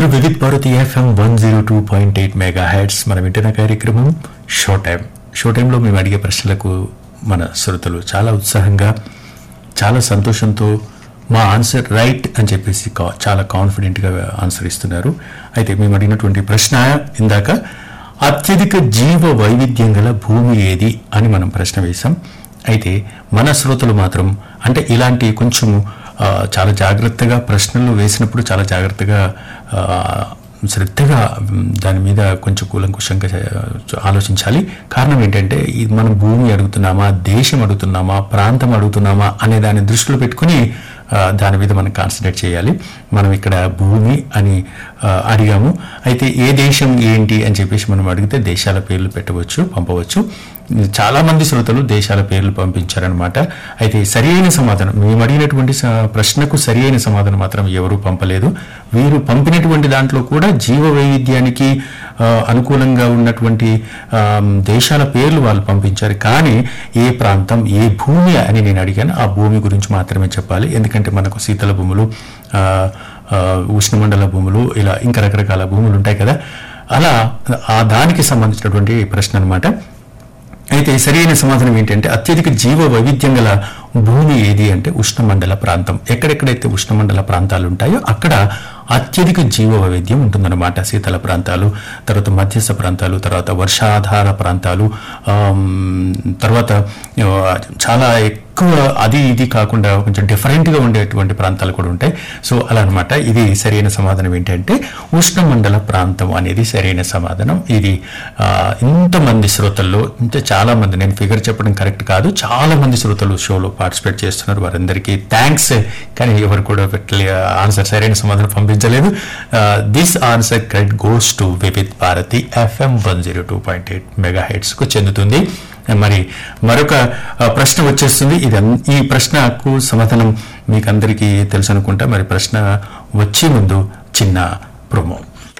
వింటున్నారు Vividh Bharati FM one zero two point eight megahertz మనం వింటున్న కార్యక్రమం షో టైం షో టైంలో మేము అడిగే ప్రశ్నలకు మన శ్రోతలు చాలా ఉత్సాహంగా చాలా సంతోషంతో మా ఆన్సర్ రైట్ అని చెప్పేసి కా- చాలా కాన్ఫిడెంట్గా ఆన్సర్ ఇస్తున్నారు అయితే మేము అడిగినటువంటి ప్రశ్న ఇందాక అత్యధిక జీవ వైవిధ్యం గల భూమి ఏది అని మనం ప్రశ్న వేశాం అయితే మన శ్రోతలు మాత్రం అంటే ఇలాంటి కొంచెం ఆ, చాలా జాగ్రత్తగా ప్రశ్నలు వేసినప్పుడు చాలా జాగ్రత్తగా ఆ, శ్రద్ధగా మ్, దాని మీద కొంచెం కూలంకుషంగా చే- ఆలోచించాలి కారణం ఏంటంటే ఇది మనం భూమి అడుగుతున్నామా దేశం అడుగుతున్నామా ప్రాంతం అడుగుతున్నామా అనే దాన్ని దృష్టిలో పెట్టుకుని ఆ, దాని మీద మనం కాన్సన్ట్రేట్ చేయాలి మనం ఇక్కడ భూమి అని ఆ, అడిగాము అయితే ఏ దేశం ఏంటి అని చెప్పేసి మనం అడిగితే దేశాల పేర్లు పెట్టవచ్చు పంపవచ్చు చాలా మంది శ్రోతలు దేశాల పేర్లు పంపించారనమాట అయితే సరి అయిన సమాధానం మేము అడిగినటువంటి స- ప్రశ్నకు సరి అయిన సమాధానం మాత్రం ఎవరూ పంపలేదు వీరు పంపినటువంటి దాంట్లో కూడా జీవ వైవిధ్యానికి ఆ, అనుకూలంగా ఉన్నటువంటి ఆ, దేశాల పేర్లు వాళ్ళు పంపించారు కానీ ఏ ప్రాంతం ఏ భూమి అని నేను అడిగాను ఆ భూమి గురించి మాత్రమే చెప్పాలి ఎందుకంటే మనకు శీతల భూములు ఆ, ఆ, ఉష్ణమండల భూములు ఇలా ఇంకా రకరకాల భూములు ఉంటాయి కదా అలా ఆ దానికి సంబంధించినటువంటి ప్రశ్న అన్నమాట అయితే సరైన సమాధానం ఏంటంటే అత్యధిక జీవ వైవిధ్యం గల భూమి ఏది అంటే ఉష్ణమండల ప్రాంతం ఎక్కడెక్కడైతే ఉష్ణమండల ప్రాంతాలు ఉంటాయో అక్కడ అత్యధిక జీవ వైవిధ్యం ఉంటుందన్నమాట శీతల ప్రాంతాలు తర్వాత మధ్యస్థ ప్రాంతాలు తర్వాత వర్షాధార ప్రాంతాలు ఆమ్, తర్వాత ఆ, చాలా ఎక్కువ అది ఇది కాకుండా కొంచెం డిఫరెంట్గా ఉండేటువంటి ప్రాంతాలు కూడా ఉంటాయి సో అలా అనమాట ఇది సరైన సమాధానం ఏంటంటే ఉష్ణమండల ప్రాంతం అనేది సరైన సమాధానం ఇది ఆ, ఇంతమంది శ్రోతల్లో ఇంత చాలా మంది నేను ఫిగర్ చెప్పడం కరెక్ట్ కాదు చాలా మంది శ్రోతలు షోలో పార్టిసిపేట్ చేస్తున్నారు వారందరికీ థ్యాంక్స్ కానీ ఎవరు కూడా పెట్టలే ఆన్సర్ సరైన సమాధానం పంపించలేదు this answer correct goes to Vividh Bharati FM one zero two point eight mega కు చెందుతుంది మరి మరొక ఆ, ప్రశ్న వచ్చేస్తుంది ఇది అన్- ఈ ప్రశ్నకు సమాధానం మీకు అందరికీ తెలుసు అనుకుంటా మరి ప్రశ్న వచ్చే ముందు చిన్న ప్రోమో